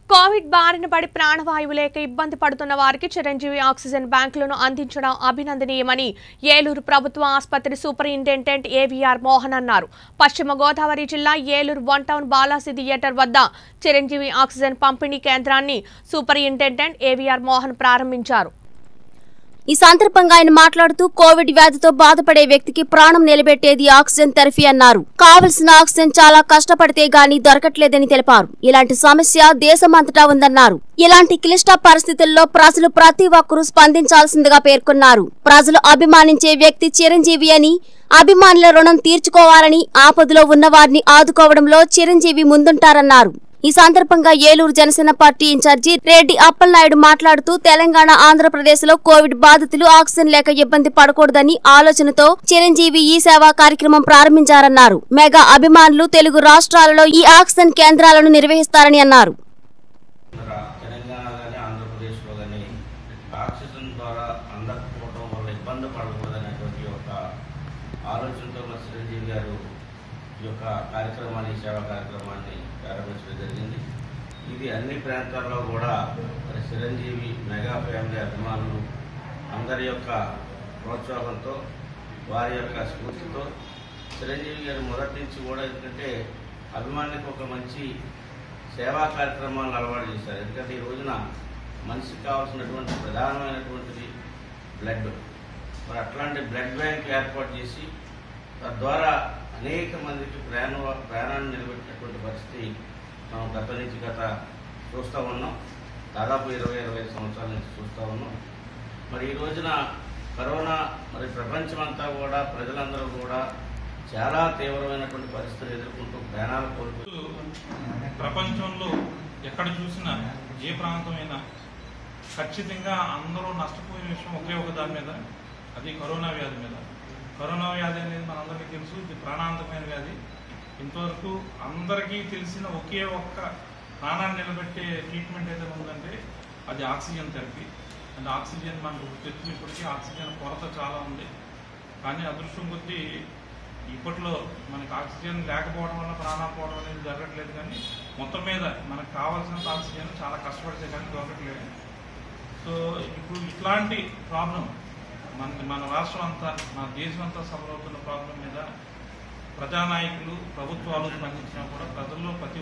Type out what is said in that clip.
Covid బారిన పడి ప్రాణవాయువు లేక ఇబ్బంది పడుతున్న వారికి చిరంజీవి ఆక్సిజన్ బ్యాంకులను అందించడం అభినందనీయమని ఏలూరు ప్రభుత్వ ఆసుపత్రి సూపరింటెండెంట్ ఏవీఆర్ మోహన్ అన్నారు పశ్చిమ గోదావరి జిల్లా ఏలూరు వన్ టౌన్ బాలాసి థియేటర్ వద్ద చిరంజీవి ఆక్సిజన్ పంపిణీ కేంద్రాన్ని సూపరింటెండెంట్ ఏవీఆర్ మోహన్ ప్రారంభించారు ఈ సందర్భంగా ఆయన మాట్లాడుతూ కోవిడ్ వ్యాధితో బాధపడే వ్యక్తికి ప్రాణం నిలబెట్టేది ఆక్సిజన్ థెరపీ అన్నారు కావలసిన ఆక్సిజన్ చాలా కష్టపడితే గాని దొరకట్లేదని తెలిపారు ఇలాంటి సమస్య దేశమంతటా ఉందన్నారు ఇలాంటి క్లిష్ట పరిస్థితుల్లో ప్రజలు ప్రతి ఒక్కరూ స్పందించాల్సిందిగా పేర్కొన్నారు ప్రజలు అభిమానించే వ్యక్తి చిరంజీవి అని అభిమానుల రుణం తీర్చుకోవాలని ఆపదలో ఉన్న వారిని ఆదుకోవడంలో చిరంజీవి ముందుంటారన్నారు ఈ సందర్భంగా ఏలూరు జనసేన పార్టీ ఇన్ఛార్జి రెడ్డి అప్పలనాయుడు మాట్లాడుతూ తెలంగాణ ఆంధ్రప్రదేశ్ లో కోవిడ్ బాధితులు ఆక్సిజన్ లేక ఇబ్బంది పడకూడదని ఆలోచనతో చిరంజీవి ఈ సేవా కార్యక్రమం ప్రారంభించారన్నారు మెగా అభిమానులు తెలుగు రాష్ట్రాలలో ఈ ఆక్సిజన్ కేంద్రాలను నిర్వహిస్తారని అన్నారు మన తెలంగాణ కానీ ఆంధ్రప్రదేశ్లో కానీ ఆక్సిజన్ ద్వారా అందకపోవడం వల్ల ఇబ్బంది పడకూడదనేటువంటి ఒక ఆలోచనతో మన చిరంజీవి గారు ఈ యొక్క కార్యక్రమాన్ని ఈ సేవా కార్యక్రమాన్ని ప్రారంభించడం జరిగింది ఇది అన్ని ప్రాంతాల్లో కూడా మరి చిరంజీవి మెగా ఫ్యామిలీ అభిమానులు అందరి యొక్క ప్రోత్సాహంతో వారి యొక్క స్ఫూర్తితో చిరంజీవి గారు మొదటి నుంచి కూడా ఎందుకంటే అభిమానులకు ఒక మంచి సేవా కార్యక్రమాలను అలవాటు చేశారు ఎందుకంటే ఈ రోజున మనిషికి కావాల్సినటువంటి ప్రధానమైనటువంటిది బ్లడ్ మరి అట్లాంటి బ్లడ్ బ్యాంక్ ఏర్పాటు చేసి తద్వారా అనేక మందికి ప్రాణ ప్రాణాన్ని నిలబెట్టినటువంటి పరిస్థితి మనం గత నుంచి గత చూస్తూ ఉన్నాం దాదాపు ఇరవై ఇరవై ఐదు సంవత్సరాల నుంచి చూస్తూ ఉన్నాం మరి ఈ రోజున కరోనా మరి ప్రపంచమంతా కూడా ప్రజలందరూ కూడా చాలా తీవ్రమైనటువంటి పరిస్థితులు ఎదుర్కొంటూ ప్రాణాలు కోల్పోతూ ప్రపంచంలో ఎక్కడ చూసినా ఏ ప్రాంతమైనా ఖచ్చితంగా అందరూ నష్టపోయిన విషయం ఒకే ఒక దాని మీద అది కరోనా వ్యాధి మీద కరోనా వ్యాధి అనేది మనందరికీ తెలుసు ఇది ప్రాణాంతకమైన వ్యాధి ఇంతవరకు అందరికీ తెలిసిన ఒకే ఒక్క ప్రాణాన్ని నిలబెట్టే ట్రీట్మెంట్ ఏదైనా ఉందంటే అది ఆక్సిజన్ థెరపీ అండ్ ఆక్సిజన్ మనకు తెలుసు ఇప్పటికీ ఆక్సిజన్ కొరత చాలా ఉంది కానీ అదృష్టం కొద్దీ ఇప్పట్లో మనకి ఆక్సిజన్ లేకపోవడం వల్ల ప్రాణాలు పోవడం అనేది జరగట్లేదు కానీ మొత్తం మీద మనకు కావాల్సినంత ఆక్సిజన్ చాలా కష్టపడితే కానీ దొరకట్లేదు సో ఇప్పుడు ఇట్లాంటి ప్రాబ్లం మన మన రాష్ట్రం అంతా మన దేశం అంతా సఫర్ అవుతున్న ప్రాబ్లం మీద ప్రజానాయకులు ప్రభుత్వాలు స్పందించినా కూడా ప్రజల్లో ప్రతి